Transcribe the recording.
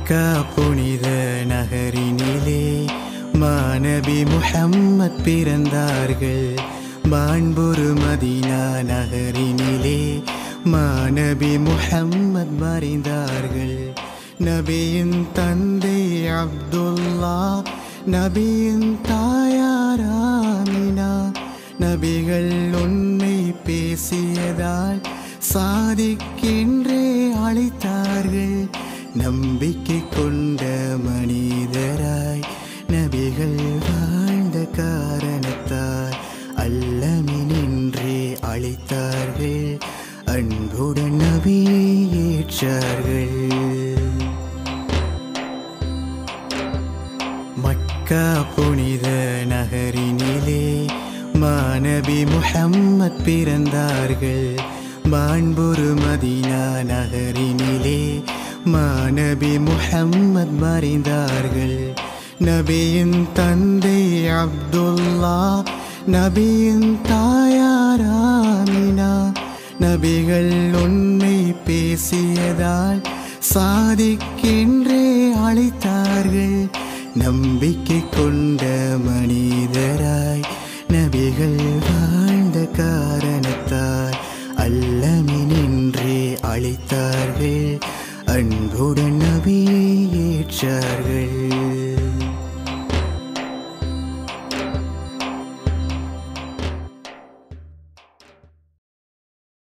மக்கா புனித நகரினிலே மாநபி முஹம்மத் பிறந்தார்கள் மாண்புரு மதீனா நகரினிலே மாநபி முஹம்மத் மறைந்தார்கள் நபியின் தந்தை அப்துல்லா நபியின் தாயார் ஆமினா நபிகள் உண்மை பேசியதால் சாதிக்கின்றே அழைத்தார்கள் நம்பிக்கை கொண்ட மனிதராய் நபிகள் வாழ்ந்த காரணத்தால் அல்லமினின்றே அழைத்தார்கள் அன்புடன் நபியை ஏற்றார்கள் மக்கா புனித நகரினிலே மாநபி முஹம்மத் பிறந்தார்கள் மாண்புரு மதீனா நகரினிலே மாநபி முஹம்மத் மறைந்தார்கள் நபியின் தந்தை அப்துல்லா நபியின் தாயார் ஆமினா நபிகள் உண்மை பேசியதால் சாதிக்கின்றே அழைத்தார்கள் நம்பிக்கை கொண்ட மனிதராய் நபிகள் வாழ்ந்த காரணத்தால் அல்லமினின்றே அழைத்தார்கள் அன்புடன் நபியை ஏற்றார்கள்